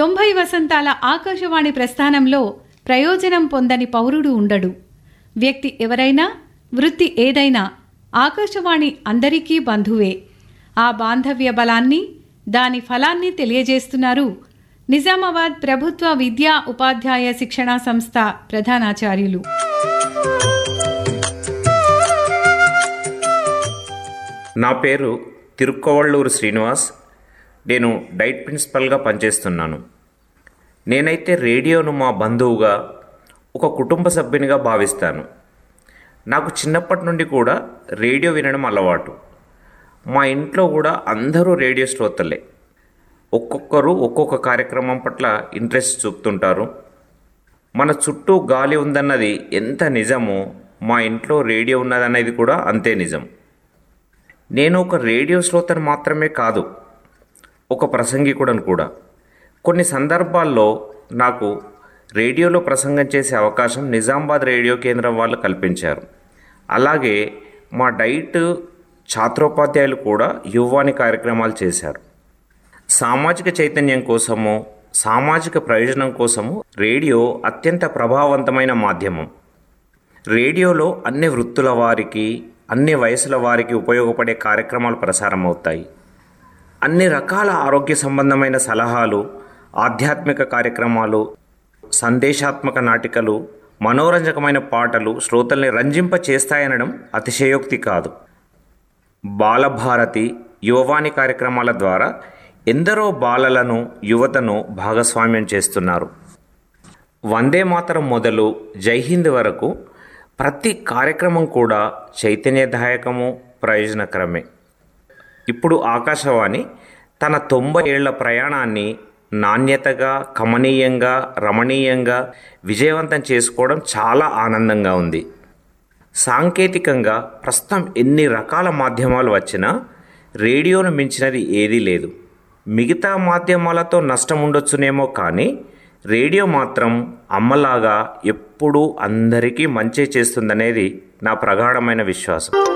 తొంభై వసంతాల ఆకాశవాణి ప్రస్థానంలో ప్రయోజనం పొందని పౌరుడు ఉండడు వ్యక్తి ఎవరైనా వృత్తి ఏదైనా ఆకాశవాణి అందరికీ బంధువే ఆ బాంధవ్య బలాన్ని దాని ఫలాన్ని తెలియజేస్తున్నారు నిజామాబాద్ ప్రభుత్వ విద్యా ఉపాధ్యాయ శిక్షణా సంస్థ ప్రధానాచార్యులు నా పేరు తిరుక్కోవళ్ళూరు శ్రీనివాస్ నేను డైట్ ప్రిన్సిపల్గా పనిచేస్తున్నాను నేనైతే రేడియోను మా బంధువుగా ఒక కుటుంబ సభ్యునిగా భావిస్తాను నాకు చిన్నప్పటి నుండి కూడా రేడియో వినడం అలవాటు మా ఇంట్లో కూడా అందరూ రేడియో శ్రోతలే ఒక్కొక్కరు ఒక్కొక్క కార్యక్రమం పట్ల ఇంట్రెస్ట్ చూపుతుంటారు మన చుట్టూ గాలి ఉందన్నది ఎంత నిజమో మా ఇంట్లో రేడియో ఉన్నదన్నది కూడా అంతే నిజం నేను ఒక రేడియో శ్రోతను మాత్రమే కాదు ఒక ప్రసంగికుడను కూడా కొన్ని సందర్భాల్లో నాకు రేడియోలో ప్రసంగం చేసే అవకాశం నిజామాబాద్ రేడియో కేంద్రం వాళ్ళు కల్పించారు అలాగే మా డైట్ ఛాత్రోపాధ్యాయులు కూడా యువ్వాని కార్యక్రమాలు చేశారు సామాజిక చైతన్యం కోసము సామాజిక ప్రయోజనం కోసము రేడియో అత్యంత ప్రభావవంతమైన మాధ్యమం రేడియోలో అన్ని వృత్తుల వారికి అన్ని వయసుల వారికి ఉపయోగపడే కార్యక్రమాలు ప్రసారం అవుతాయి అన్ని రకాల ఆరోగ్య సంబంధమైన సలహాలు ఆధ్యాత్మిక కార్యక్రమాలు సందేశాత్మక నాటికలు మనోరంజకమైన పాటలు శ్రోతల్ని రంజింప చేస్తాయనడం అతిశయోక్తి కాదు బాలభారతి యువవాణి కార్యక్రమాల ద్వారా ఎందరో బాలలను యువతను భాగస్వామ్యం చేస్తున్నారు వందే మాతరం మొదలు జై హింద్ వరకు ప్రతి కార్యక్రమం కూడా చైతన్యదాయకము ప్రయోజనకరమే ఇప్పుడు ఆకాశవాణి తన తొంభై ఏళ్ల ప్రయాణాన్ని నాణ్యతగా కమనీయంగా రమణీయంగా విజయవంతం చేసుకోవడం చాలా ఆనందంగా ఉంది సాంకేతికంగా ప్రస్తుతం ఎన్ని రకాల మాధ్యమాలు వచ్చినా రేడియోను మించినది ఏదీ లేదు మిగతా మాధ్యమాలతో నష్టం ఉండొచ్చునేమో కానీ రేడియో మాత్రం అమ్మలాగా ఎప్పుడూ అందరికీ మంచి చేస్తుందనేది నా ప్రగాఢమైన విశ్వాసం